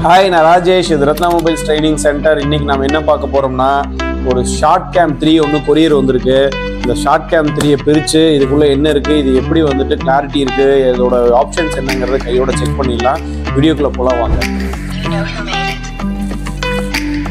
Hi நான் ராஜேஷ் இது Ratna mobiles training centre இன்னைக்கு நம்ம என்ன பார்க்க போறோம்னா ஒரு ஷார்ட் கேம் த்ரீ ஒன்று கொரியர் வந்திருக்கு இந்த ஷார்ட் கேம் த்ரீயை பிரித்து இதுக்குள்ளே என்ன இருக்குது இது எப்படி வந்துட்டு கிளாரிட்டி இருக்குது இதோட ஆப்ஷன்ஸ் என்னங்கிறத கையோட செக் பண்ணிடலாம் வீடியோக்குள்ளே போலாம் வாங்க You know who made it.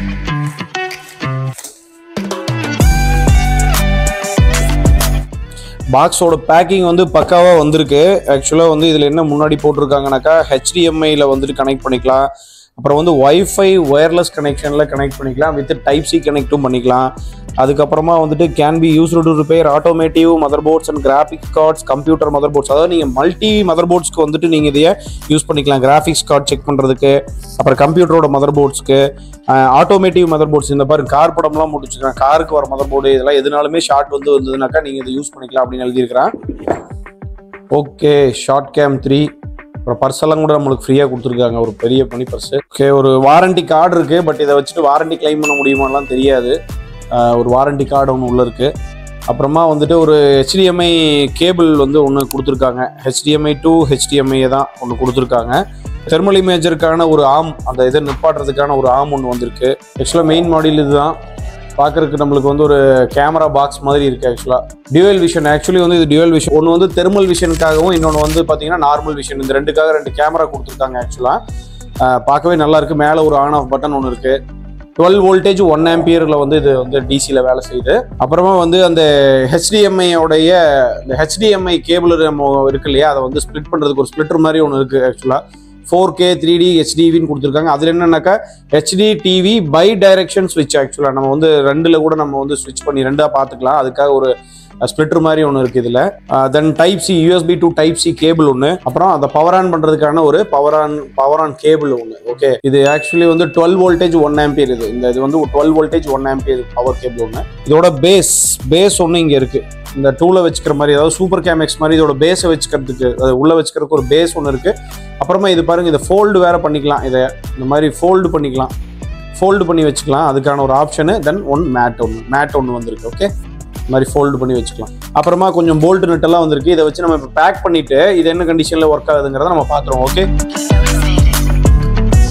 பாக்ஸோட பேக்கிங் வந்து பக்காவாக வந்திருக்கு ஆக்சுவலாக வந்து இதில் என்ன முன்னாடி போட்டிருக்காங்கனாக்கா ஹெச்டிஎம்ஐயில் வந்துட்டு கனெக்ட் பண்ணிக்கலாம் அப்புறம் வந்து ஒய்ஃபை ஒயர்லெஸ் கனெக்ஷனில் கனெக்ட் பண்ணிக்கலாம் வித் டைப் சி கனெக்ட்டும் பண்ணிக்கலாம் அதுக்கப்புறமா வந்துட்டு can be use to repair automotive motherboards and graphics cards computer motherboards அதாவது நீங்கள் மல்டி மதர் போர்ட்ஸ்க்கு வந்துட்டு நீங்கள் இதையே யூஸ் பண்ணிக்கலாம் கிராஃபிக்ஸ் கார்டு செக் பண்ணுறதுக்கு அப்புறம் கம்ப்யூட்டரோட மதர் போர்ட்ஸ்க்கு ஆட்டோமேட்டிவ் மதர் போர்ட்ஸ் இந்த மாதிரி கார் படம்லாம் முடிச்சுக்கிறேன் காருக்கு வர மதர் போர்டு இதெல்லாம் எதுனாலுமே ஷார்ட் வந்து வந்ததுனாக்கா நீங்கள் இதை யூஸ் பண்ணிக்கலாம் அப்படின்னு எழுதியிருக்கிறேன் ஓகே ஷார்ட் கேம் த்ரீ அப்புறம் பர்ஸெல்லாம் கூட நம்மளுக்கு ஃப்ரீயாக கொடுத்துருக்காங்க ஒரு பெரிய மணி பர்ஸு ஓகே ஒரு வாரண்டி கார்டு இருக்குது பட் இதை வச்சுட்டு வாரண்டி கிளைம் பண்ண முடியுமாலாம் தெரியாது ஆஹ் ஒரு வாரண்டி கார்டு ஒன்று உள்ளே இருக்குது அப்புறமா வந்துட்டு ஒரு ஹெச்டிஎம்ஐ கேபிள் வந்து ஒன்று கொடுத்துருக்காங்க ஹெச்டிஎம்ஐ டு ஹெச்டிஎம்ஐ தான் ஒன்று கொடுத்துருக்காங்க தெர்மல் இமேஜருக்கான ஒரு ஆம் அந்த இதை நிப்பாட்டுறதுக்கான ஒரு ஆம் ஒன்று வந்திருக்கு ஆக்சுவலாக மெயின் மாடல் இதுதான் பார்க்கறதுக்கு நம்மளுக்கு வந்து ஒரு கேமரா பாக்ஸ் மாதிரி இருக்கு ஆக்சுவலாக டியூவல் விஷன் ஆக்சுவலி வந்து இது டியூவல் விஷன் ஒன்று வந்து தெர்மல் விஷனுக்காகவும் இன்னொன்று வந்து பார்த்தீங்கன்னா நார்மல் விஷன் இந்த ரெண்டுக்காக ரெண்டு கேமரா கொடுத்துருக்காங்க ஆக்சுவலாக பார்க்கவே நல்லா இருக்கு மேலே ஒரு ஆன் ஆஃப் பட்டன் ஒன்று இருக்கு டுவெல் வோல்டேஜ் ஒன் ஆம்பியரில் வந்து இது வந்து டிசியில் வேலை செய்யுது அப்புறமா வந்து அந்த HDMI உடைய இந்த ஹெச்டிஎம்ஐ கேபிள் நம்ம இருக்கு இல்லையா அதை வந்து ஸ்ப்ளிட் பண்ணுறதுக்கு ஒரு ஸ்ப்ளிட்டர் மாதிரி ஒன்று இருக்குது ஆக்சுவலாக ஃபோர் கே த்ரீ டி ஹெச்டிவின்னு கொடுத்துருக்காங்க அதில் என்னன்னாக்கா ஹெச்டி டிவி பை டைரக்ஷன் ஸ்விட்ச் ஆக்சுவலாக நம்ம வந்து ரெண்டில் கூட நம்ம வந்து ஸ்விட்ச் பண்ணி ரெண்டாக பார்த்துக்கலாம் அதுக்காக ஒரு ஸ்ப்ளிட்டர் மாதிரி ஒன்று இருக்குது இதில் then type C USB to type C cable ஒன்று அப்புறம் அதை பவர் ஆன் பண்ணுறதுக்கான ஒரு power on power on cable ஒன்று ஓகே இது ஆக்சுவலி வந்து டுவெல் வோல்டேஜ் ஒன் ஆம்பியர் இது இந்த இது வந்து twelve voltage one ampere power cable ஒன்று இதோட பேஸ் பேஸ் ஒன்று இங்கே இருக்குது இந்த டூவில் வச்சுக்கிற மாதிரி அதாவது சூப்பர் கேமெக்ஸ் மாதிரி இதோட பேஸை வச்சுக்கிறதுக்கு அது உள்ளே வச்சுக்கிறதுக்கு ஒரு பேஸ் ஒன்று இருக்குது அப்புறமா இது பாருங்க இதை ஃபோல்டு வேற பண்ணிக்கலாம் இதை இந்த மாதிரி ஃபோல்டு பண்ணிக்கலாம் ஃபோல்டு பண்ணி வச்சுக்கலாம் அதுக்கான ஒரு ஆப்ஷனு தென் ஒன் மேட் ஒன்று மேட் ஒன்று வந்திருக்கு ஓகே இந்த மாதிரி ஃபோல்டு பண்ணி வச்சுக்கலாம் அப்புறமா கொஞ்சம் போல்ட் நெட்டெல்லாம் வந்திருக்கு இதை வச்சு நம்ம இப்போ பேக் பண்ணிட்டு இது என்ன கண்டிஷனில் ஒர்க் ஆகுதுங்கிறத நம்ம பார்த்துருவோம் okay You know who made it.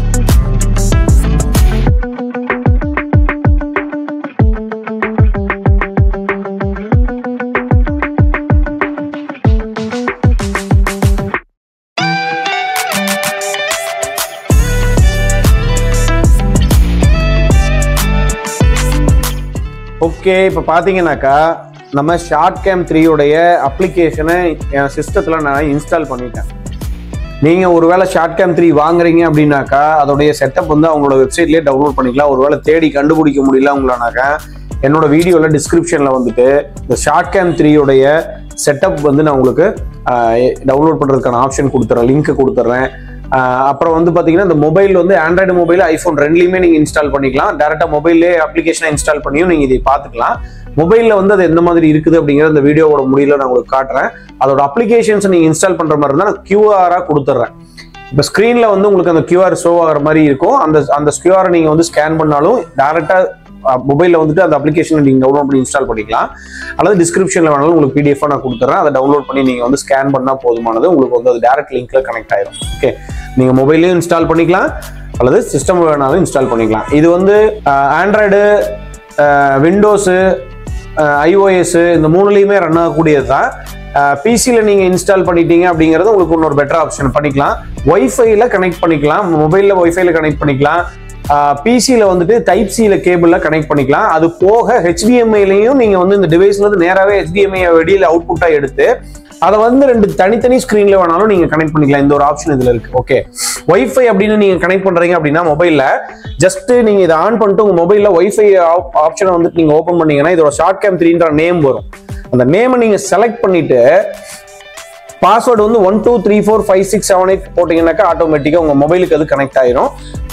Okay இப்போ பார்த்தீங்கன்னாக்கா நம்ம ஷார்ட் கேம் த்ரீயோடைய அப்ளிகேஷனை என் சிஸ்டத்தில் நான் இன்ஸ்டால் பண்ணிட்டேன் நீங்கள் ஒருவேளை ஷார்ட் கேம் த்ரீ வாங்குறீங்க அப்படின்னாக்கா அதோடைய செட்டப் வந்து அவங்களோட வெப்சைட்லேயே டவுன்லோட் பண்ணிக்கலாம் ஒருவேளை தேடி கண்டுபிடிக்க முடியல உங்களானாக்கா என்னோட வீடியோவில் டிஸ்கிரிப்ஷனில் வந்துட்டு இந்த ஷார்ட் கேம் த்ரீயோடைய செட்டப் வந்து நான் உங்களுக்கு டவுன்லோட் பண்ணுறதுக்கான ஆப்ஷன் கொடுத்துட்றேன் லிங்க் கொடுத்துட்றேன் ஆஹ் அப்புறம் வந்து பார்த்தீங்கன்னா இந்த மொபைல் வந்து ஆண்ட்ராய்டு மொபைல் ஐஃபோன் ரெண்டுலையுமே நீங்கள் இன்ஸ்டால் பண்ணிக்கலாம் டேரெக்டாக மொபைல்லே அப்ளிகேஷனை இன்ஸ்டால் பண்ணியும் நீங்கள் இதை பார்த்துக்கலாம் மொபைலில் வந்து அது எந்த மாதிரி இருக்குது அப்படிங்கிறத இந்த வீடியோவோட முடியல நான் உங்களுக்கு காட்டுறேன் அதோட அப்ளிகேஷன்ஸ் நீங்கள் இன்ஸ்டால் பண்ணுற மாதிரி இருந்தால் நான் கியூஆராக கொடுத்துட்றேன் இப்போ ஸ்க்ரீனில் வந்து உங்களுக்கு அந்த கியூஆர் ஷோ ஆகிற மாதிரி இருக்கும் அந்த அந்த கியூஆரை நீங்கள் வந்து ஸ்கேன் பண்ணாலும் டேரெக்டாக மொபைலில் வந்துட்டு அந்த அப்ளிகேஷனை நீங்கள் டவுன்லோட் பண்ணி இன்ஸ்டால் பண்ணிக்கலாம் அல்லது டிஸ்கிரிப்ஷனில் வேணாலும் உங்களுக்கு பிடிஎஃபாக நான் கொடுத்துட்றேன் அதை டவுன்லோட் பண்ணி நீங்கள் வந்து ஸ்கேன் பண்ணால் போதுமானது உங்களுக்கு வந்து அது டேரக்ட் லிங்க்ல கனெக்ட் ஆயிரும் ஓகே நீங்கள் மொபைல்லையும் இன்ஸ்டால் பண்ணிக்கலாம் அல்லது சிஸ்டம் வேணாலும் இன்ஸ்டால் பண்ணிக்கலாம் இது வந்து ஆண்ட்ராய்டு விண்டோஸு ஐஓஎஸ் இந்த மூணுலேயுமே ரன் ஆகக்கூடியது தான் பிசியில் நீங்கள் இன்ஸ்டால் பண்ணிட்டீங்க அப்படிங்கிறது உங்களுக்கு இன்னொரு பெட்டர் ஆப்ஷன் பண்ணிக்கலாம் ஒய்ஃபைல கனெக்ட் பண்ணிக்கலாம் மொபைலில் ஒய்ஃபைல கனெக்ட் பண்ணிக்கலாம் பிசியில் வந்துட்டு டைப் சியில் கேபிளில் கனெக்ட் பண்ணிக்கலாம் அது போக ஹெச்டிஎம்ஐலையும் நீங்கள் வந்து இந்த டிவைஸ்ல இருந்து நேராகவே ஹெச்டிஎம்ஐ வெளியில் அவுட்புட்டாக எடுத்து அதை வந்து ரெண்டு தனித்தனி ஸ்க்ரீன்ல வேணாலும் நீங்க கனெக்ட் பண்ணிக்கலாம் இந்த ஒரு ஆப்ஷன் இதுல இருக்கு ஓகே ஒய்ஃபை அப்படின்னு நீங்க கனெக்ட் பண்றீங்க அப்படின்னா மொபைல்ல ஜஸ்ட் நீங்க இதை ஆன் பண்ணிட்டு உங்க மொபைல்ல ஒய்ஃபை ஆப்ஷனை வந்துட்டு நீங்க ஓப்பன் பண்ணீங்கன்னா இதோட ஷார்ட் கேம் த்ரீன்ற நேம் வரும் அந்த நேமை நீங்க செலக்ட் பண்ணிட்டு பாஸ்வேர்டு வந்து one two three four five six seven eight போட்டிங்கன்னாக்கா ஆட்டோமேட்டிக்காக உங்கள் மொபைலுக்கு அது கனெக்ட் ஆயிரும்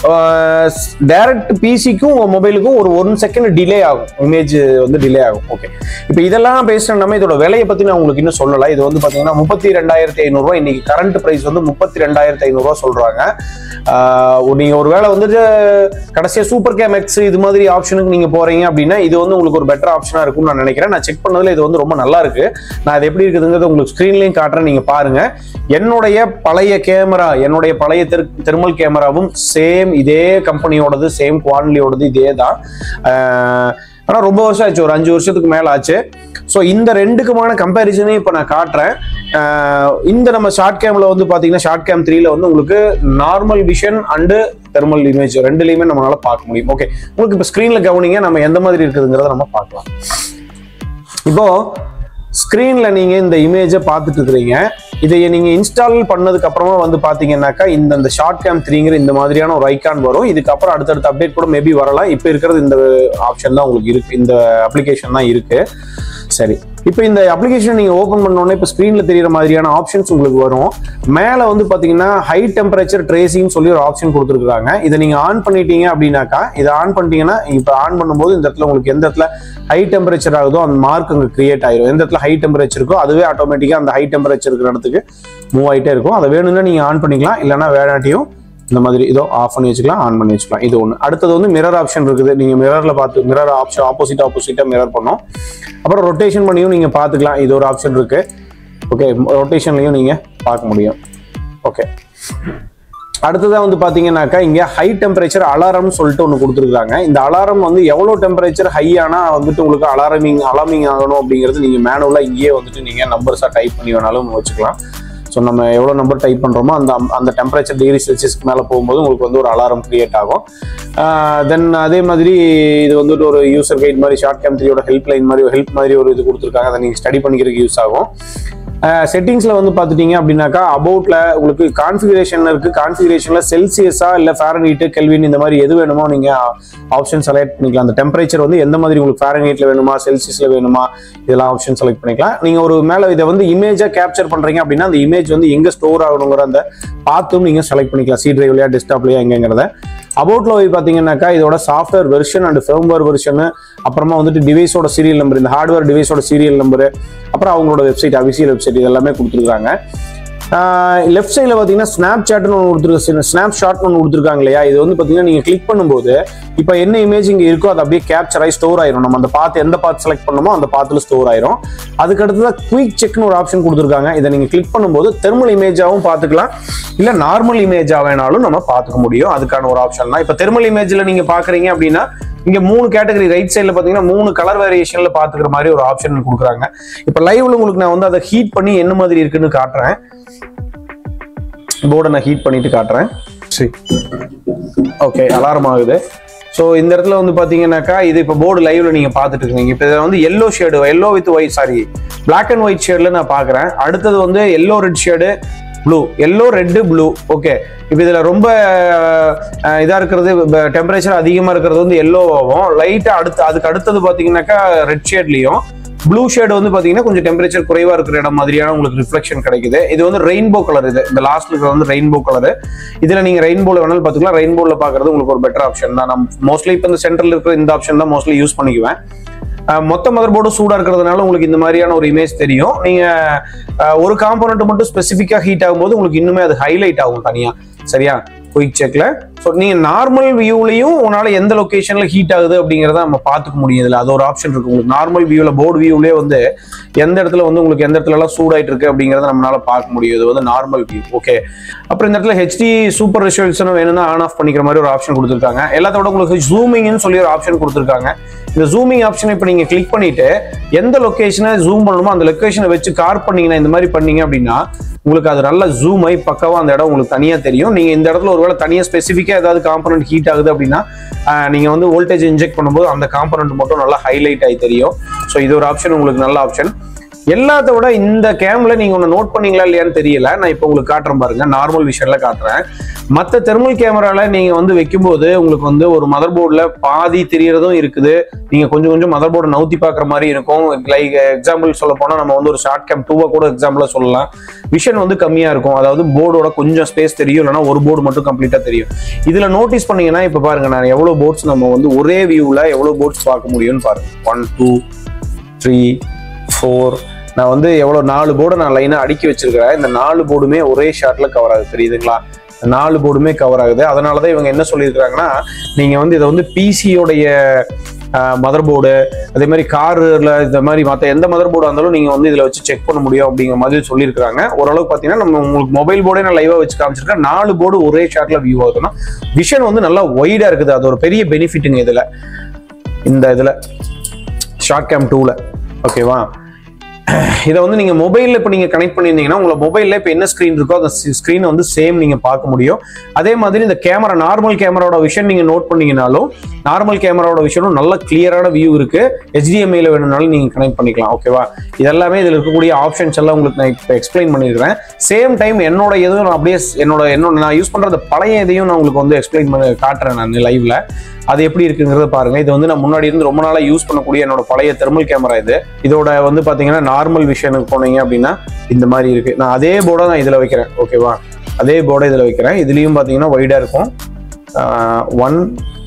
டைரக்ட் பிசிக்கும் உங்கள் மொபைலுக்கும் ஒரு ஒன் செகண்ட் டிலே ஆகும் இமேஜ் வந்து டிலே ஆகும் ஓகே இப்போ இதெல்லாம் பேசுகிற நம்ம இதோட விலையை பற்றி நான் உங்களுக்கு இன்னும் சொல்லலை இது வந்து பார்த்தீங்கன்னா முப்பத்தி ரெண்டாயிரத்தி ஐநூறுரூவா இன்னைக்கு கரண்ட் ப்ரைஸ் வந்து முப்பத்தி ரெண்டாயிரத்தி ஐநூறுரூவா சொல்கிறாங்க நீங்கள் ஒரு வேளை வந்துட்டு கடைசியாக சூப்பர் கேம் எக்ஸ் இது மாதிரி ஆப்ஷனுக்கு நீங்கள் போகிறீங்க அப்படின்னா இது வந்து உங்களுக்கு ஒரு பெட்டர் ஆப்ஷனாக இருக்கும்னு நான் நினைக்கிறேன் நான் செக் பண்ணதில் இது வந்து ரொம்ப நல்லா இருக்கு நான் இது எப்படி இருக்குதுங்கிறது உங்களுக்கு ஸ்க்ரீன்லையும் காட்டுறேன் நீங்கள் பாருங்க என்னுடைய பழைய கேமரா என்னுடைய பழைய தெர் தெர்மல் கேமராவும் சேம் சேம் இதே கம்பெனியோடது சேம் குவாலிட்டியோடது இதே தான் ஆனால் ரொம்ப வருஷம் ஆச்சு ஒரு அஞ்சு வருஷத்துக்கு மேலே ஆச்சு ஸோ இந்த ரெண்டுக்குமான கம்பேரிசனையும் இப்போ நான் காட்டுறேன் ஆஹ் இந்த நம்ம ஷார்ட் கேம்ல வந்து பார்த்தீங்கன்னா ஷார்ட் கேம் த்ரீல வந்து உங்களுக்கு normal vision and thermal image ரெண்டுலையுமே நம்மளால பார்க்க முடியும் ஓகே உங்களுக்கு இப்போ ஸ்க்ரீனில் கவனிங்க நம்ம எந்த மாதிரி இருக்குதுங்கிறத நம்ம பார்க்கலாம் இப்போ ஸ்க்ரீன்ல நீங்க இந்த இமேஜை பார்த்துட்டு இருக்கிறீங்க இதை நீங்க இன்ஸ்டால் பண்ணதுக்கு அப்புறமா வந்து பாத்தீங்கன்னாக்கா இந்த இந்த ஷார்ட் கேம் த்ரீங்கிற இந்த மாதிரியான ஒரு ஐக்கான் வரும் இதுக்கப்புறம் அடுத்தடுத்த அப்டேட் கூட மேபி வரலாம் இப்போ இருக்கிறது இந்த ஆப்ஷன் தான் உங்களுக்கு இருக்கு இந்த அப்ளிகேஷன் தான் இருக்கு சரி இப்போ இந்த அப்ளிகேஷன் நீங்க ஓபன் பண்ணோடனே இப்போ ஸ்க்ரீன்ல தெரியுற மாதிரியான ஆப்ஷன்ஸ் உங்களுக்கு வரும் மேல வந்து பாத்தீங்கன்னா ஹை டெம்பரேச்சர் ட்ரேசிங் சொல்லி ஒரு ஆப்ஷன் கொடுத்துருக்காங்க இதை நீங்க ஆன் பண்ணிட்டீங்க அப்படின்னாக்கா இதை ஆன் பண்ணிட்டீங்கன்னா இப்போ ஆன் பண்ணும்போது இந்த இடத்துல உங்களுக்கு எந்த இடத்துல ஹை டெம்பரேச்சர் ஆகுதோ அந்த மார்க் அங்கே கிரியேட் ஆயிரும் எந்த இடத்துல ஹை டெம்பரேச்சர் இருக்கோ அதுவே ஆட்டோமேட்டிக்காக அந்த ஹை டெம்பரேச்சர் இருக்கிற இடத்துக்கு மூவ் ஆகிட்டே இருக்கும் அதை வேணும்னா நீங்க ஆன் பண்ணிக்கலாம் இல்லைன்னா வேணாட்டியும் இந்த மாதிரி இதோ ஆஃப் பண்ணி வச்சுக்கலாம் ஆன் பண்ணி வச்சுக்கலாம் இது ஒன்று அடுத்தது வந்து மிரர் ஆப்ஷன் இருக்குது நீங்க மிரர்ல பார்த்து மிரர் ஆப்ஷன் ஆப்போசிட் ஆப்போசிட்டா மிரர் பண்ணோம் அப்புறம் ரொட்டேஷன் பண்ணியும் நீங்க பார்த்துக்கலாம் இது ஒரு ஆப்ஷன் இருக்கு ஓகே ரொட்டேஷன்லையும் நீங்க பார்க்க முடியும் ஓகே அடுத்ததா வந்து பாத்தீங்கன்னாக்கா இங்க ஹை டெம்பரேச்சர் அலாரம்னு சொல்லிட்டு ஒன்று கொடுத்துருக்காங்க இந்த அலாரம் வந்து எவ்வளோ டெம்பரேச்சர் ஹை ஆனா வந்துட்டு உங்களுக்கு அலாரமிங் அலார்மிங் ஆகணும் அப்படிங்கிறது நீங்க மேனுவலா இங்கேயே வந்துட்டு நீங்க நம்பர்ஸா டைப் பண்ணி வேணாலும் வச்சுக்கலாம் ஸோ நம்ம எவ்வளோ நம்பர் டைப் பண்ணுறோமோ அந்த அந்த டெம்பரேச்சர் டிகிரி செல்சியஸ்க்கு மேலே போகும்போது உங்களுக்கு வந்து ஒரு அலாரம் கிரியேட் ஆகும் தென் அதே மாதிரி இது வந்துட்டு ஒரு யூசர் கைட் மாதிரி ஷார்ட் கேம் த்ரீயோட ஹெல்ப் லைன் மாதிரி ஹெல்ப் மாதிரி ஒரு இது கொடுத்துருக்காங்க அதை நீங்கள் ஸ்டடி பண்ணிக்கிறதுக்கு யூஸ் ஆகும் செட்டிங்ஸ்ல வந்து பார்த்துட்டீங்க அப்படின்னாக்கா அபவுட்ல உங்களுக்கு கான்ஃபிகரேஷன் இருக்கு கான்ஃபிகரேஷன்ல செல்சியஸா இல்ல ஃபேரன்ஹீட் கெல்வின் இந்த மாதிரி எது வேணுமோ நீங்க ஆப்ஷன் செலக்ட் பண்ணிக்கலாம் அந்த டெம்பரேச்சர் வந்து எந்த மாதிரி உங்களுக்கு ஃபேரன்ஹீட்ல வேணுமா செல்சியஸ்ல வேணுமா இதெல்லாம் ஆப்ஷன் செலக்ட் பண்ணிக்கலாம் நீங்க ஒரு மேல இதை வந்து இமேஜா கேப்சர் பண்றீங்க அப்படின்னா அந்த இமேஜ் வந்து எங்க ஸ்டோர் ஆகணுங்கிற அந்த பார்த்தும் நீங்க செலக்ட் பண்ணிக்கலாம் சி டிரைவ்லயா டெஸ்க்டாப்லயா எங்கங்கிறத அபவுட்ல போய் பார்த்தீங்கன்னாக்கா இதோட software version and firmware version அப்புறமா வந்துட்டு டிவைஸோட சீரியல் நம்பர் இந்த ஹார்ட்வேர் டிவைஸோட சீரியல் நம்பர் அப்புறம் அவங்களோட வெப்சைட் அபிஷியல் வெப்சைட் இதெல்லாமே கொடுத்துருக்காங்க லெஃப்ட் சைடில் பார்த்தீங்கன்னா ஸ்னாப் சாட்னு ஒன்று கொடுத்துருக்கு ஸ்னாப் ஷாட்னு ஒன்று கொடுத்துருக்காங்க இல்லையா இது வந்து பார்த்தீங்கன்னா நீங்கள் கிளிக் பண்ணும்போது இப்போ என்ன இமேஜ் இங்கே இருக்கோ அது அப்படியே கேப்சர் ஆகி ஸ்டோர் ஆயிரும் நம்ம அந்த பாத்து எந்த பாத்து செலக்ட் பண்ணமோ அந்த பாத்துல ஸ்டோர் ஆயிரும் அதுக்கு அடுத்ததாக குயிக் செக்னு ஒரு ஆப்ஷன் கொடுத்துருக்காங்க இதை நீங்கள் கிளிக் பண்ணும்போது தெர்மல் இமேஜாவும் பார்த்துக்கலாம் இல்லை நார்மல் இமேஜா வேணாலும் நம்ம பார்த்துக்க முடியும் அதுக்கான ஒரு ஆப்ஷன் தான் இப்போ தெர்மல் இமேஜில் நீங்கள் பார்க்குறீங்க அப்படின்னா இங்க மூணு கேட்டகரி ரைட் சைடுல பாத்தீங்கன்னா மூணு கலர் வேரியேஷன்ல பாத்துக்கிற மாதிரி ஒரு ஆப்ஷன் கொடுக்குறாங்க இப்ப லைவ்ல உங்களுக்கு நான் வந்து அதை ஹீட் பண்ணி என்ன மாதிரி இருக்குன்னு காட்டுறேன் போர்டை நான் ஹீட் பண்ணிட்டு காட்டுறேன் சரி ஓகே அலாரம் ஆகுது ஸோ இந்த இடத்துல வந்து பாத்தீங்கன்னாக்கா இது இப்போ போர்டு லைவ்ல நீங்க பார்த்துட்டு இருக்கீங்க இப்போ இதில் வந்து yellow shade yellow with white sorry black and white ஷேட்ல நான் பார்க்குறேன் அடுத்தது வந்து yellow red shade blue yellow red blue okay இப்போ இதில் ரொம்ப இதாக இருக்கிறது டெம்பரேச்சர் அதிகமாக இருக்கிறது வந்து எல்லோவாகவும் லைட்டாக அடுத்து அதுக்கு அடுத்தது பார்த்தீங்கன்னாக்கா ரெட் ஷேட்லேயும் ப்ளூ ஷேட் வந்து பார்த்தீங்கன்னா கொஞ்சம் டெம்பரேச்சர் குறைவாக இருக்கிற இடம் மாதிரியான உங்களுக்கு ரிஃப்ளெக்ஷன் கிடைக்குது இது வந்து ரெயின்போ கலர் இது இந்த லாஸ்ட்ல இருக்கிறது வந்து ரெயின்போ கலர் இதில் நீங்கள் ரெயின்போவில் வேணாலும் பார்த்துக்கலாம் ரெயின்போவில் பார்க்குறது உங்களுக்கு ஒரு பெட்டர் ஆப்ஷன் தான் நான் மோஸ்ட்லி இப்போ இந்த சென்டரில் இருக்கிற இந்த ஆப்ஷன் தான் மோஸ்ட்லி யூஸ் பண்ணிக்குவேன் அஹ் மொத்த மதர் போர்டு சூடா இருக்கிறதுனால உங்களுக்கு இந்த மாதிரியான ஒரு இமேஜ் தெரியும் நீங்க அஹ், ஒரு காம்போனன்ட் மட்டும் ஸ்பெசிஃபிக்கா ஹீட் ஆகும்போது உங்களுக்கு இன்னுமே அது ஹைலைட் ஆகும் தனியா சரியா குயிக் செக்ல ஸோ நீங்க நார்மல் வியூலையும் உங்களால எந்த லொகேஷன்ல ஹீட் ஆகுது அப்படிங்கிறத நம்ம பார்த்துக்க முடியும் இதுல அது ஒரு ஆப்ஷன் இருக்கு உங்களுக்கு நார்மல் வியூல போர்டு வியூலயே வந்து எந்த இடத்துல வந்து உங்களுக்கு எந்த இடத்துல எல்லாம் சூடாயிட்டு இருக்கு அப்படிங்கறத நம்மளால பார்க்க முடியும் இது வந்து நார்மல் வியூ ஓகே அப்புறம் இந்த இடத்துல ஹெச்டி சூப்பர் ரெசல்யூஷன் வேணும்னா ஆன் ஆஃப் பண்ணிக்கிற மாதிரி ஒரு ஆப்ஷன் கொடுத்துருக்காங்க எல்லாத்தோட உங்களுக்கு ஜூமிங்னு சொல்லி ஒரு ஆப்ஷன் கொடுத்துருக்காங்க இந்த ஜூமிங் ஆப்ஷன் இப்போ நீங்க கிளிக் பண்ணிட்டு எந்த லொகேஷனை ஜூம் பண்ணணுமோ அந்த லொகேஷனை வச்சு கார் பண்ணீங்கன்னா இந்த மாதிரி பண்ணீங்க அப்படின்னா உங்களுக்கு அது நல்ல ஜூம் ஆகி பக்கவா அந்த இடம் உங்களுக்கு தனியா தெரியும் நீங்க இந்த இடத்துல ஒருவேளை தனியா ஸ்பெசிஃபிக்கா ஏதாவது காம்பனன்ட் ஹீட் ஆகுது அப்படின்னா ஆஹ், நீங்க வந்து வோல்டேஜ் இன்ஜெக்ட் பண்ணும்போது அந்த காம்பனன்ட் மட்டும் நல்லா ஹைலைட் ஆகி தெரியும் ஸோ இது ஒரு ஆப்ஷன் உங்களுக்கு நல்ல ஆப்ஷன் எல்லாத்த விட இந்த கேம்ல நீங்க ஒன்று நோட் பண்ணீங்களா இல்லையான்னு தெரியல நான் இப்போ உங்களுக்கு காட்டுறேன் பாருங்க நார்மல் விஷன்ல காட்டுறேன் மற்ற தெர்மல் கேமரால நீங்க வந்து வைக்கும்போது உங்களுக்கு வந்து ஒரு மதர் போர்டில் பாதி தெரியறதும் இருக்குது நீங்க கொஞ்சம் கொஞ்சம் மதர் போர்டு நவுத்தி பார்க்குற மாதிரி இருக்கும் லைக் எக்ஸாம்பிள் சொல்ல போனா நம்ம வந்து ஒரு ஷார்ட் கேம் டூவை கூட எக்ஸாம்பிளா சொல்லலாம் விஷன் வந்து கம்மியா இருக்கும் அதாவது போர்டோட கொஞ்சம் ஸ்பேஸ் தெரியும் இல்லைன்னா ஒரு போர்டு மட்டும் கம்ப்ளீட்டா தெரியும் இதுல நோட்டீஸ் பண்ணீங்கன்னா இப்ப பாருங்க நான் எவ்வளவு போர்ட்ஸ் நம்ம வந்து ஒரே வியூல எவ்வளவு போர்ட்ஸ் பார்க்க முடியும்னு பாருங்க ஒன் டூ த்ரீ ஃபோர் நான் வந்து எவ்வளோ நாலு போர்டை நான் லைனாக அடுக்கி வச்சிருக்கிறேன் இந்த நாலு போர்டுமே ஒரே ஷார்ட்ல கவர் ஆகுது தெரியுதுங்களா இந்த நாலு போர்டுமே கவர் ஆகுது அதனால தான் இவங்க என்ன சொல்லியிருக்கிறாங்கன்னா நீங்கள் வந்து இதை வந்து பிசியோடைய மதர் போர்டு அதே மாதிரி காரில் இந்த மாதிரி மற்ற எந்த மதர் போர்டாக இருந்தாலும் நீங்கள் வந்து இதில் வச்சு செக் பண்ண முடியும் அப்படிங்கிற மாதிரி சொல்லியிருக்காங்க ஓரளவுக்கு பார்த்தீங்கன்னா நம்ம உங்களுக்கு மொபைல் போர்டே நான் லைவாக வச்சு காமிச்சிருக்கேன் நாலு போர்டு ஒரே ஷாட்டில் வியூ ஆகுதுன்னா விஷன் வந்து நல்லா ஒய்டாக இருக்குது அது ஒரு பெரிய பெனிஃபிட்டுங்க இதில் இந்த இதில் ஷார்ட் கேம் டூவில் ஓகேவா இதை வந்து நீங்கள் மொபைலில் இப்போ நீங்கள் கனெக்ட் பண்ணியிருந்தீங்கன்னா உங்களை மொபைலில் இப்போ என்ன ஸ்க்ரீன் இருக்கோ அந்த ஸ்க்ரீனை வந்து சேம் நீங்கள் பார்க்க முடியும் அதே மாதிரி இந்த கேமரா நார்மல் கேமராவோட விஷன் நீங்கள் நோட் பண்ணீங்கனாலும் நார்மல் கேமராவோட விஷனும் நல்ல கிளியரான வியூ இருக்கு ஹெச்டிஎம்ஐல வேணும்னாலும் நீங்கள் கனெக்ட் பண்ணிக்கலாம் ஓகேவா இதெல்லாமே இதில் இருக்கக்கூடிய ஆப்ஷன்ஸ் எல்லாம் உங்களுக்கு நான் இப்போ எக்ஸ்பிளைன் பண்ணியிருக்கிறேன் சேம் டைம் என்னோட எதுவும் நான் அப்படியே என்னோட என்னோட நான் யூஸ் பண்ணுறது பழைய இதையும் நான் உங்களுக்கு வந்து எக்ஸ்பிளைன் பண்ணி காட்டுறேன் நான் லைவ்ல அது எப்படி இருக்குங்கிறத பாருங்க இது வந்து நான் முன்னாடி இருந்து ரொம்ப நாளா யூஸ் பண்ணக்கூடிய என்னோட பழைய தெர்மல் கேமரா இது இதோட வந்து பாத்தீங்கன்னா நார்மல் விஷனுக்கு போனீங்க அப்படின்னா இந்த மாதிரி இருக்கு நான் அதே போர்டை நான் இதுல வைக்கிறேன் ஓகேவா அதே போர்டை இதுல வைக்கிறேன் இதுலயும் பாத்தீங்கன்னா ஒய்டா இருக்கும் ஒன்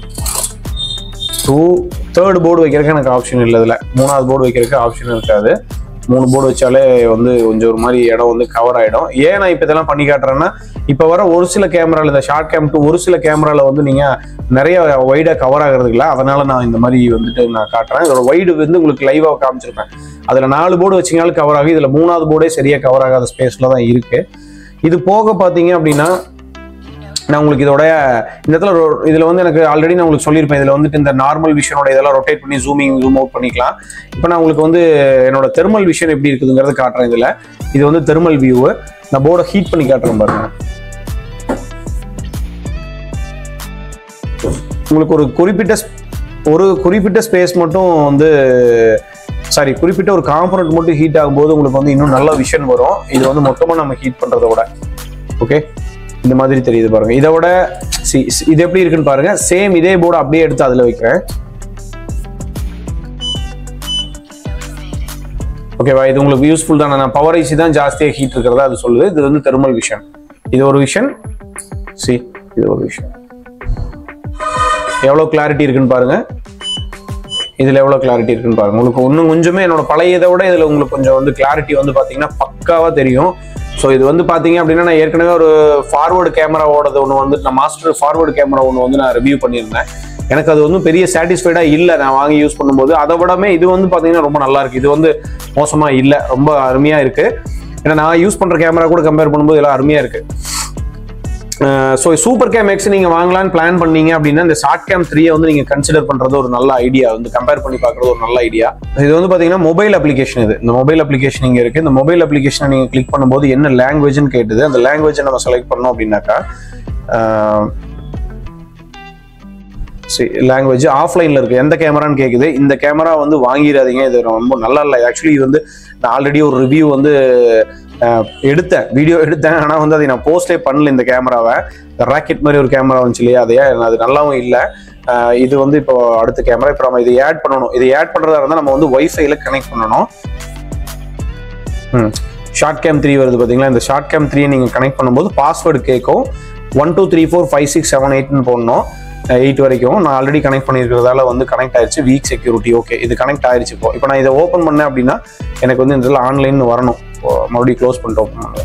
டூ தேர்ட் போர்டு வைக்கிறதுக்கு எனக்கு ஆப்ஷன் இல்லை இதில் மூணாவது போர்டு வைக்கிறதுக்கு ஆப்ஷன் இருக்காது மூணு போர்டு வச்சாலே வந்து கொஞ்சம் ஒரு மாதிரி இடம் வந்து கவர் ஆகிடும் ஏன் நான் இப்போ இதெல்லாம் பண்ணி காட்டுறேன்னா இப்போ வர ஒரு சில கேமரால இந்த ஷார்ட் கேம் ஒரு சில கேமரால வந்து நீங்கள் நிறைய வைடாக கவர் ஆகிறது இல்லை அதனால நான் இந்த மாதிரி வந்துட்டு நான் காட்டுறேன் இதோட வைடு வந்து உங்களுக்கு லைவாக காமிச்சிருப்பேன் அதில் நாலு போர்டு வச்சிங்கனாலும் கவர் ஆகும் இதில் மூணாவது போர்டே சரியாக கவர் ஆகாத ஸ்பேஸில் தான் இருக்குது இது போக பார்த்தீங்க அப்படின்னா நான் உங்களுக்கு இதோட இந்த இடத்துல ரொ- இதுல வந்து எனக்கு ஆல்ரெடி நான் உங்களுக்கு சொல்லியிருப்பேன் இதுல வந்துட்டு இந்த நார்மல் விஷனோட இதெல்லாம் ரொட்டேட் பண்ணி ஜூமிங் ஜூம் அவுட் பண்ணிக்கலாம் இப்போ நான் உங்களுக்கு வந்து என்னோட தெர்மல் விஷன் எப்படி இருக்குதுங்கிறத காட்டுறேன் இதுல இது வந்து தெர்மல் வியூ நான் போர்டை ஹீட் பண்ணி காட்டுறேன் பாருங்க உங்களுக்கு ஒரு குறிப்பிட்ட ஸ்- ஒரு குறிப்பிட்ட ஸ்பேஸ் மட்டும் வந்து சாரி குறிப்பிட்ட ஒரு காம்பனண்ட் மட்டும் ஹீட் ஆகும்போது உங்களுக்கு வந்து இன்னும் நல்ல விஷன் வரும் இது வந்து மொத்தமா நம்ம ஹீட் பண்றதை விட ஓகே இந்த மாதிரி தெரியுது பாருங்க இதை விட சி- சி- இது எப்படி இருக்குன்னு பாருங்க சேம் இதே போர்டு அப்படியே எடுத்து அதுல வைக்கிறேன் ஓகேவா இது உங்களுக்கு யூஸ்ஃபுல் தானே நான் பவர் ஐசி தான் ஜாஸ்தியாக ஹீட் இருக்கிறதா அது சொல்லுது இது வந்து தெர்மல் விஷன் இது ஒரு விஷன் சி இது ஒரு விஷன் எவ்வளோ கிளாரிட்டி இருக்குன்னு பாருங்க இதுல எவ்வளவு கிளாரிட்டி இருக்குன்னு பாருங்க உங்களுக்கு இன்னும் கொஞ்சமே என்னோட பழைய இதை விட இதுல உங்களுக்கு கொஞ்சம் வந்து கிளாரிட்டி வந்து பாத்தீங்கன்னா பக்காவா தெரியும் ஸோ இது வந்து பாத்தீங்க அப்படின்னா நான் ஏற்கனவே ஒரு ஃபார்வர்டு கேமராவோடது ஒன்று வந்து நான் மாஸ்டர் ஃபார்வர்டு கேமரா ஒன்று வந்து நான் ரிவ்யூ பண்ணியிருந்தேன் எனக்கு அது வந்து பெரிய சாட்டிஸ்ஃபைடா இல்லை நான் வாங்கி யூஸ் பண்ணும்போது அதை விடமே இது வந்து பாத்தீங்கன்னா ரொம்ப நல்லா இருக்கு இது வந்து மோசமா இல்லை ரொம்ப அருமையா இருக்கு ஏன்னா நான் யூஸ் பண்ற கேமரா கூட கம்பேர் பண்ணும்போது எல்லாம் அருமையா இருக்கு ஸோ சூப்பர் கேம் எக்ஸ் நீங்கள் வாங்கலாம்னு பிளான் பண்ணீங்க அப்படின்னா இந்த ஷார்ட் கேம் த்ரீயை வந்து நீங்கள் கன்சிடர் பண்ணுறது ஒரு நல்ல ஐடியா வந்து கம்பேர் பண்ணி பார்க்குறது ஒரு நல்ல ஐடியா இது வந்து பார்த்தீங்கன்னா மொபைல் அப்ளிகேஷன் இது இந்த மொபைல் அப்ளிகேஷன் இங்கே இருக்குது இந்த மொபைல் அப்ளிகேஷனை நீங்கள் கிளிக் பண்ணும்போது என்ன லாங்குவேஜ்னு கேட்டுது அந்த லாங்குவேஜை நம்ம செலக்ட் பண்ணோம் அப்படின்னாக்கா லாங்குவேஜ் ஆஃப்லைனில் இருக்குது எந்த கேமரான்னு கேட்குது இந்த கேமரா வந்து வாங்கிடாதீங்க இது ரொம்ப நல்லா இல்லை ஆக்சுவலி இது வந்து நான் ஆல்ரெடி ஒரு ரிவ்யூ வந்து அஹ், எடுத்தேன் வீடியோ எடுத்தேன் ஆனால் வந்து அதை நான் போஸ்டே பண்ணல இந்த கேமராவை ராக்கெட் மாதிரி ஒரு கேமரா வந்துச்சு இல்லையா அது ஏன் அது நல்லாவும் இல்லை அஹ், இது வந்து இப்போ அடுத்த கேமரா இப்போ நம்ம இதை ஆட் பண்ணணும் இதை ஆட் பண்ணுறதா இருந்தால் நம்ம வந்து ஒய்ஃபைல கனெக்ட் பண்ணணும் ம் ஷார்ட் கேம் த்ரீ வருது பார்த்தீங்களா இந்த ஷார்ட் கேம் த்ரீ நீங்கள் கனெக்ட் பண்ணும்போது பாஸ்வேர்டு கேட்கும் one two three four five six seven எயிட்னு போடணும் எயிட் வரைக்கும் நான் ஆல்ரெடி கனெக்ட் பண்ணியிருக்கிறதால வந்து கனெக்ட் ஆயிடுச்சு வீக் செக்யூரிட்டி ஓகே இது கனெக்ட் ஆயிடுச்சு இப்போ இப்போ நான் இதை ஓப்பன் பண்ணேன் அப்படின்னா எனக்கு வந்து இந்த இதில் ஆன்லைன் வரணும் இப்போ மறுபடியும் க்ளோஸ் பண்ணிட்டு ஓப்பன் பண்ணுவேன்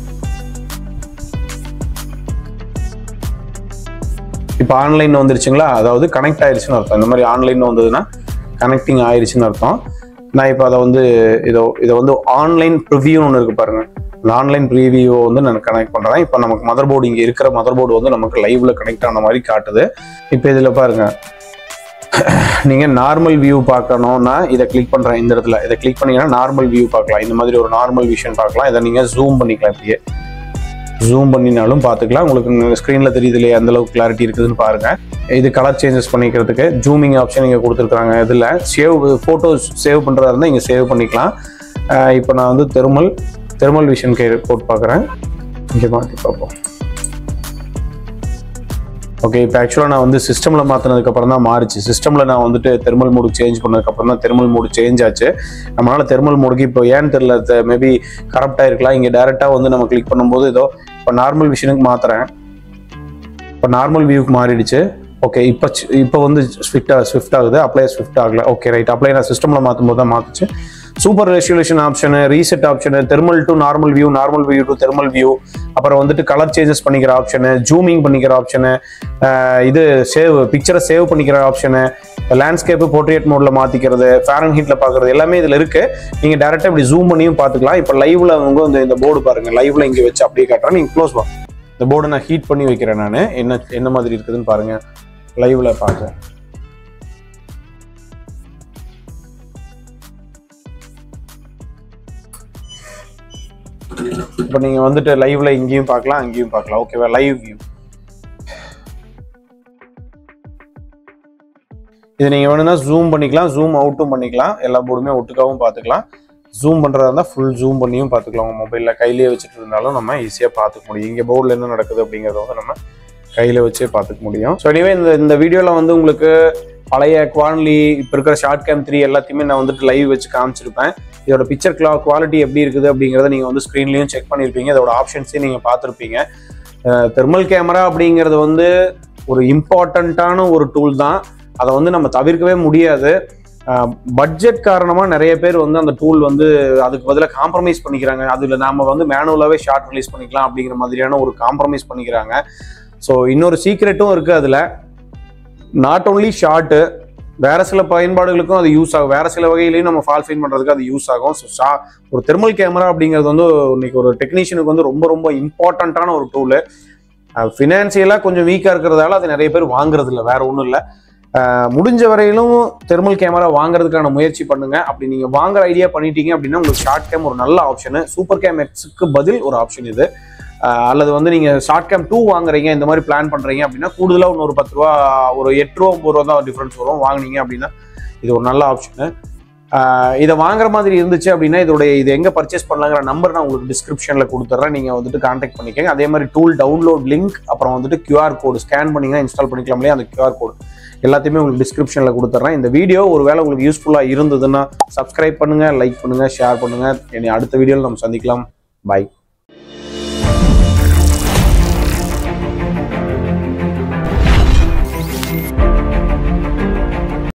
இப்போ ஆன்லைன் வந்துருச்சுங்களா அதாவது கனெக்ட் ஆயிருச்சுன்னு அர்த்தம் இந்த மாதிரி ஆன்லைன் வந்ததுன்னா கனெக்டிங் ஆயிருச்சுன்னு அர்த்தம் நான் இப்போ அதை வந்து இதோ இதை வந்து ஆன்லைன் ப்ரிவியூன்னு ஒன்று இருக்கு பாருங்க இந்த ஆன்லைன் ப்ரிவியூ வந்து நான் கனெக்ட் பண்ணுறேன் இப்போ நமக்கு மதர் போர்டு இங்கே இருக்கிற மதர் போர்டு வந்து நமக்கு லைவ்ல கனெக்ட் ஆன மாதிரி காட்டுது இப்போ இதில் பாருங்க நீங்கள் நார்மல் வியூ பார்க்கணும்னா இதை கிளிக் பண்ணுறேன் இந்த இடத்துல இதை கிளிக் பண்ணீங்கன்னா நார்மல் வியூ பார்க்கலாம் இந்த மாதிரி ஒரு நார்மல் விஷன் பார்க்கலாம் இதை நீங்கள் ஜூம் பண்ணிக்கலாம் இப்படியே ஜூம் பண்ணினாலும் பார்த்துக்கலாம் உங்களுக்கு ஸ்க்ரீனில் தெரியுது இல்லையா எந்த அளவுக்கு கிளாரிட்டி இருக்குதுன்னு பாருங்க இது கலர் சேஞ்சஸ் பண்ணிக்கிறதுக்கு ஜூமிங் ஆப்ஷன் இங்கே கொடுத்துருக்காங்க இதில் சேவ் ஃபோட்டோஸ் சேவ் பண்ணுறதா இருந்தால் இங்கே சேவ் பண்ணிக்கலாம் அஹ் இப்போ நான் வந்து தெர்மல் தெர்மல் விஷன் கே போட்டு பார்க்குறேன் இங்கே மாற்றி பார்ப்போம் ஓகே இப்போ ஆக்சுவலாக நான் வந்து சிஸ்டமில் மாற்றினதுக்கப்புறம் தான் மாறிச்சு சிஸ்டமில் நான் வந்துட்டு தெர்மல் மோடு சேஞ்ச் பண்ணதுக்கப்புறம் தான் தெர்மல் மோடு சேஞ்ச் ஆச்சு நம்மளால தெர்மல் மோடுக்கு இப்போ ஏன்னு தெரியல மேபி கரப்டாக இருக்கலாம் இங்கே டேரெக்டாக வந்து நம்ம கிளிக் பண்ணும்போது ஏதோ இப்போ நார்மல் விஷனுக்கு மாற்றுறேன் இப்போ நார்மல் வியூக்கு மாறிடுச்சு ஓகே இப்போ சி- இப்போ வந்து ஸ்விஃப்ட் ஸ்விஃப்ட் ஆகுது அப்ளை ஸ்விஃப்ட் ஆகல ஓகே ரைட் அப்ளை நான் சிஸ்டமில் மாற்றும் போது தான் மாற்றுச்சு super resolution option reset option thermal to normal view normal view to thermal view அப்புறம் வந்துட்டு கலர் சேஞ்சஸ் பண்ணிக்கிற ஆப்ஷனு ஜூமிங் பண்ணிக்கிற ஆப்ஷனு இது சேவ் பிக்சரை சேவ் பண்ணிக்கிற ஆப்ஷனு லேண்ட்ஸ்கேப்பு போர்ட்ரேட் மோட்ல மாத்திக்கிறது ஃபேரன் ஹீட்ல பாக்குறது எல்லாமே இதுல இருக்கு நீங்க டேரக்டா இப்படி ஜூம் பண்ணியும் பார்த்துக்கலாம் இப்போ லைவ்ல அவங்க இந்த இந்த போர்டு பாருங்க லைவ்ல இங்க வச்சு அப்படியே காட்டுறேன் நீங்க க்ளோஸ் பா இந்த போர்டை நான் ஹீட் பண்ணி வைக்கிறேன் நான் என்ன என்ன மாதிரி இருக்குதுன்னு பாருங்க லைவ்ல பார்க்க இப்போ நீங்க வந்துட்டு லைவ்ல இங்கேயும் பார்க்கலாம் அங்கேயும் பார்க்கலாம் ஓகேவா லைவ் வியூ இது நீங்கள் வேணும்னா ஜூம் பண்ணிக்கலாம் ஜூம் அவுட்டும் பண்ணிக்கலாம் எல்லா போர்டுமே ஒட்டுக்காவும் பார்த்துக்கலாம் ஜூம் பண்ணுறதா இருந்தால் ஃபுல் ஜூம் பண்ணியும் பார்த்துக்கலாம் உங்கள் மொபைலில் கையிலேயே வச்சுட்டு இருந்தாலும் நம்ம ஈஸியாக பார்த்துக்க முடியும் இங்கே போர்டில் என்ன நடக்குது அப்படிங்கிறத வந்து நம்ம கையில் வச்சே பார்த்துக்க முடியும் ஸோ எனிவே இந்த இந்த வீடியோவில் வந்து உங்களுக்கு பழைய குவான்லி இப்போ இருக்கிற ஷார்ட் கேம் த்ரீ எல்லாத்தையுமே நான் வந்துட்டு லைவ் வச்சு காமிச்சிருப்பேன் இதோட பிக்சர் கிளா குவாலிட்டி எப்படி இருக்குது அப்படிங்கிறத நீங்கள் வந்து ஸ்க்ரீன்லேயும் செக் பண்ணியிருப்பீங்க இதோட ஆப்ஷன்ஸையும் நீங்கள் பார்த்துருப்பீங்க தெர்மல் கேமரா அப்படிங்கிறது வந்து ஒரு இம்பார்ட்டண்ட்டான ஒரு டூல் தான் அதை வந்து நம்ம தவிர்க்கவே முடியாது பட்ஜெட் காரணமாக நிறைய பேர் வந்து அந்த டூல் வந்து அதுக்கு பதிலாக காம்ப்ரமைஸ் பண்ணிக்கிறாங்க அதில் நாம வந்து மேனுவலாகவே ஷார்ட் ரிலீஸ் பண்ணிக்கலாம் அப்படிங்கிற மாதிரியான ஒரு காம்ப்ரமைஸ் பண்ணிக்கிறாங்க ஸோ இன்னொரு சீக்ரெட்டும் இருக்குது அதில் நாட் ஓன்லி ஷார்ட்டு வேற சில பயன்பாடுகளுக்கும் அது யூஸ் ஆகும் வேற சில வகையிலையும் நம்ம ஃபால் ஃபைன் பண்ணுறதுக்கு அது யூஸ் ஆகும் ஸோ ஷா ஒரு தெர்மல் கேமரா அப்படிங்கிறது வந்து இன்னைக்கு ஒரு டெக்னீஷியனுக்கு வந்து ரொம்ப ரொம்ப இம்பார்ட்டண்ட்டான ஒரு டூலு ஃபினான்சியலாக கொஞ்சம் வீக்காக இருக்கிறதால அது நிறைய பேர் வாங்குறது இல்லை வேற ஒன்றும் இல்லை முடிஞ்ச வரையிலும் தெர்மல் கேமரா வாங்குறதுக்கான முயற்சி பண்ணுங்க அப்படி நீங்க வாங்குற ஐடியா பண்ணிட்டீங்க அப்படின்னா உங்களுக்கு ஷார்ட் கேம் ஒரு நல்ல ஆப்ஷனு சூப்பர் கேம் எக்ஸுக்கு பதில் ஒரு ஆப்ஷன் இது அஹ் அல்லது வந்து நீங்க ஷார்ட் கேம் டூ வாங்குறீங்க இந்த மாதிரி பிளான் பண்றீங்க அப்படின்னா கூடுதலாக இன்னொரு பத்து ரூபா ஒரு எட்டு ரூபா ஒன்பது ரூபா தான் டிஃபரன்ஸ் வரும் வாங்குனீங்க அப்படின்னா இது ஒரு நல்ல ஆப்ஷனு இதை வாங்குற மாதிரி இருந்துச்சு அப்படின்னா இதோடைய இது எங்கே பர்ச்சேஸ் பண்ணலாங்கிற நம்பர் நான் உங்களுக்கு டிஸ்கிரிப்ஷனில் கொடுத்துட்றேன் நீங்கள் வந்துட்டு கான்டாக்ட் பண்ணிக்கங்க அதே மாதிரி டூல் டவுன்லோட் லிங்க் அப்புறம் வந்துட்டு QR கோடு ஸ்கேன் பண்ணிங்கன்னா இன்ஸ்டால் பண்ணிக்கலாம் இல்லையா அந்த QR கோடு எல்லாத்தையுமே உங்களுக்கு டிஸ்கிரிப்ஷனில் கொடுத்துட்றேன் இந்த வீடியோ ஒருவேளை உங்களுக்கு யூஸ்ஃபுல்லாக இருந்ததுன்னா சப்ஸ்கிரைப் பண்ணுங்கள் லைக் பண்ணுங்கள் ஷேர் பண்ணுங்கள் இனி அடுத்த வீடியோவில் நம்ம சந்திக்கலாம் பை